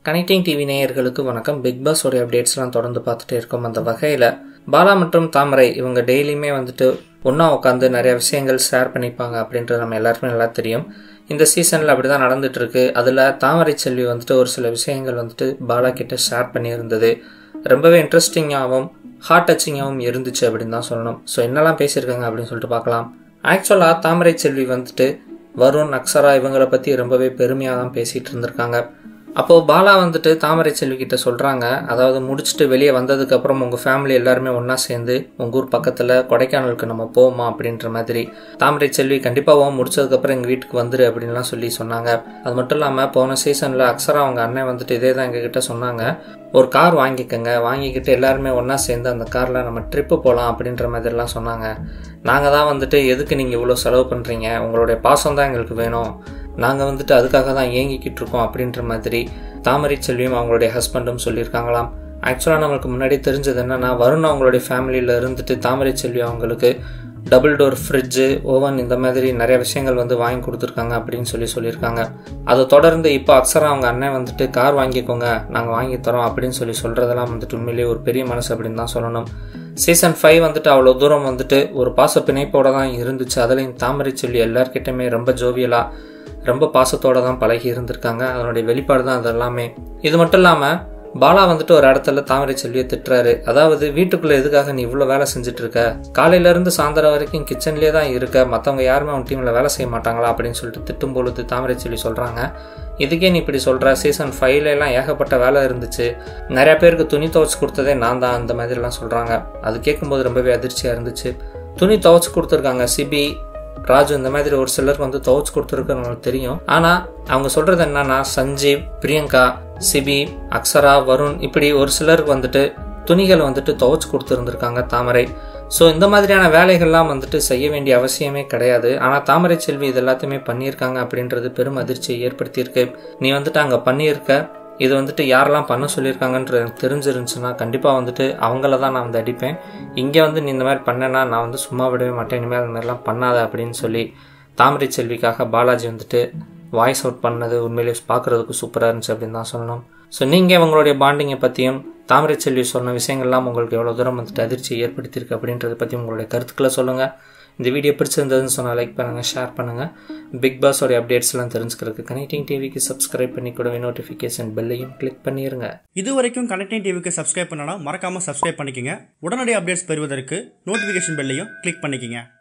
connecting TV நேயர்களுக்கு வணக்கம் big pass உடைய அப்டேட்ஸ்லாம் தொடர்ந்து பார்த்துட்டே இருக்கோம் அந்த வகையில் பாலா மற்றும் தாமரை இவங்க டெய்லியுமே வந்துட்டு ஒன்றா உட்காந்து நிறைய விஷயங்கள் ஷேர் பண்ணிப்பாங்க அப்படின்றது நம்ம எல்லாருக்குமே நல்லா தெரியும் இந்த சீசனில் அப்படி தான் நடந்துட்டு இருக்கு அதில் தாமரை செல்வி வந்துட்டு ஒரு சில விஷயங்கள் வந்துட்டு பாலா கிட்ட ஷேர் பண்ணியிருந்தது ரொம்பவே இன்ட்ரெஸ்டிங்காகவும் ஹார்ட் டச்சிங்காகவும் இருந்துச்சு அப்படின்னு தான் சொல்லணும் ஸோ என்னெல்லாம் பேசியிருக்காங்க அப்படின்னு சொல்லிட்டு பார்க்கலாம் ஆக்சுவலாக தாமரை செல்வி வந்துட்டு வருண் அக்ஷரா இவங்கள பற்றி ரொம்பவே பெருமையாக தான் பேசிகிட்டு இருந்திருக்காங்க அப்போது பாலா வந்துட்டு தாமரை செல்வி கிட்ட சொல்கிறாங்க அதாவது முடிச்சுட்டு வெளியே வந்ததுக்கப்புறம் உங்கள் ஃபேமிலி எல்லாருமே ஒன்றா சேர்ந்து உங்கள் ஊர் பக்கத்தில் கொடைக்கானலுக்கு நம்ம போவோமா அப்படின்ற மாதிரி தாமரை செல்வி கண்டிப்பாக முடிச்சதுக்கப்புறம் எங்கள் வீட்டுக்கு வந்துரு அப்படின்லாம் சொல்லி சொன்னாங்க அது மட்டும் இல்லாமல் போன சீசனில் அக்ஷரா அவங்க அண்ணன் வந்துட்டு இதே தான் எங்ககிட்ட சொன்னாங்க ஒரு கார் வாங்கிக்கோங்க வாங்கிக்கிட்டு எல்லாருமே ஒன்றா சேர்ந்து அந்த காரில் நம்ம ட்ரிப்பு போகலாம் அப்படின்ற மாதிரிலாம் சொன்னாங்க நாங்கள் தான் வந்துட்டு எதுக்கு நீங்கள் இவ்வளோ செலவு பண்ணுறீங்க உங்களுடைய பாசம் தான் எங்களுக்கு வேணும் நாங்கள் வந்துட்டு அதுக்காக தான் ஏங்கிக்கிட்டு இருக்கோம் அப்படின்ற மாதிரி தாமரை செல்வியும் அவங்களுடைய ஹஸ்பண்டும் சொல்லியிருக்காங்களாம் ஆக்சுவலாக நம்மளுக்கு முன்னாடி தெரிஞ்சது என்னென்னா வருண் அவங்களுடைய ஃபேமிலியில் இருந்துட்டு தாமரை செல்வி அவங்களுக்கு டபுள் டோர் ஃப்ரிட்ஜு ஓவன் இந்த மாதிரி நிறைய விஷயங்கள் வந்து வாங்கி கொடுத்துருக்காங்க அப்படின்னு சொல்லி சொல்லியிருக்காங்க அதை தொடர்ந்து இப்போ அக்ஷரா அவங்க அண்ணன் வந்துட்டு கார் வாங்கிக்கோங்க நாங்கள் வாங்கி தரோம் அப்படின்னு சொல்லி சொல்கிறதெல்லாம் வந்துட்டு உண்மையிலேயே ஒரு பெரிய மனசு அப்படின்னு தான் சொல்லணும் சீசன் ஃபைவ் வந்துட்டு அவ்வளோ தூரம் வந்துட்டு ஒரு பாச பிணைப்போட தான் இருந்துச்சு அதுலேயும் தாமரை சொல்லி எல்லார்கிட்டையுமே ரொம்ப ஜோவியலாக ரொம்ப பாசத்தோடு தான் பழகி இருந்திருக்காங்க அதனுடைய வெளிப்பாடு தான் அது எல்லாமே இது மட்டும் இல்லாமல் பாலா வந்துட்டு ஒரு இடத்துல தாமரை செல்வியை திட்டுறாரு அதாவது வீட்டுக்குள்ளே எதுக்காக நீ இவ்வளோ வேலை செஞ்சுட்டு இருக்க காலையிலேருந்து சாயந்தரம் வரைக்கும் கிச்சன்லேயே தான் இருக்க மற்றவங்க யாருமே உன் டீமில் வேலை செய்ய மாட்டாங்களா அப்படின்னு சொல்லிட்டு திட்டும் பொழுது தாமரை செல்வி சொல்கிறாங்க இதுக்கே நீ இப்படி சொல்கிற சீசன் ஃபைவ்லாம் ஏகப்பட்ட வேலை இருந்துச்சு நிறைய பேருக்கு துணி துவைச்சு கொடுத்ததே நான் தான் அந்த மாதிரிலாம் சொல்கிறாங்க அது கேட்கும்போது ரொம்பவே அதிர்ச்சியாக இருந்துச்சு துணி துவைச்சு கொடுத்துருக்காங்க சிபி ராஜு இந்த மாதிரி ஒரு சிலருக்கு வந்து துவைச்சு கொடுத்துருக்குன்னு தெரியும் ஆனால் அவங்க சொல்கிறது என்னன்னா சஞ்சீவ் பிரியங்கா சிபி அக்ஷரா வருண் இப்படி ஒரு சிலருக்கு வந்துட்டு துணிகள் வந்துட்டு துவைச்சு கொடுத்துருந்துருக்காங்க தாமரை ஸோ இந்த மாதிரியான வேலைகள்லாம் வந்துட்டு செய்ய வேண்டிய அவசியமே கிடையாது ஆனால் தாமரை செல்வி இது எல்லாத்தையுமே பண்ணியிருக்காங்க அப்படின்றது பெரும் அதிர்ச்சியை ஏற்படுத்தியிருக்கு நீ வந்துட்டு அங்கே பண்ணியிருக்க இது வந்துட்டு யாரெல்லாம் பண்ண சொல்லியிருக்காங்கன்றது எனக்கு தெரிஞ்சிருந்துச்சுன்னா கண்டிப்பாக வந்துட்டு அவங்கள தான் நான் வந்து அடிப்பேன் இங்கே வந்து நீ இந்த மாதிரி பண்ணேன்னா நான் வந்து சும்மா விடவே மாட்டேன் இனிமேல் அந்த மாதிரிலாம் பண்ணாத அப்படின்னு சொல்லி தாமரை செல்விக்காக பாலாஜி வந்துட்டு வாய்ஸ் அவுட் பண்ணது உண்மையிலேயே பார்க்குறதுக்கு சூப்பராக இருந்துச்சு அப்படின்னு தான் சொல்லணும் ஸோ நீங்கள் உங்களுடைய பாண்டிங்கை பற்றியும் தாமரை செல்வி சொன்ன விஷயங்கள்லாம் உங்களுக்கு எவ்வளோ தூரம் வந்துட்டு அதிர்ச்சியை ஏற்படுத்தியிருக்கு அப்படின்றத பற்றி உங்களுடைய கருத்துக்களை சொல்லுங்கள் இந்த வீடியோ பிடிச்சிருந்ததுன்னு சொன்னால் லைக் பண்ணுங்கள் ஷேர் பண்ணுங்கள் பிக் பாஸோடைய அப்டேட்ஸ்லாம் தெரிஞ்சுக்கிறதுக்கு கனெக்டிங் டிவிக்கு சப்ஸ்கிரைப் பண்ணி கூடவே நோட்டிஃபிகேஷன் பெல்லையும் கிளிக் பண்ணிடுங்க இது வரைக்கும் கனெக்டிங் டிவிக்கு சப்ஸ்கிரைப் பண்ணனா மறக்காம சப்ஸ்கிரைப் பண்ணிக்கங்க உடனடி அப்டேட்ஸ் பெறுவதற்கு நோட்டிஃபிகேஷன் பெல்லையும் கிளிக் பண்ணிக்கங்க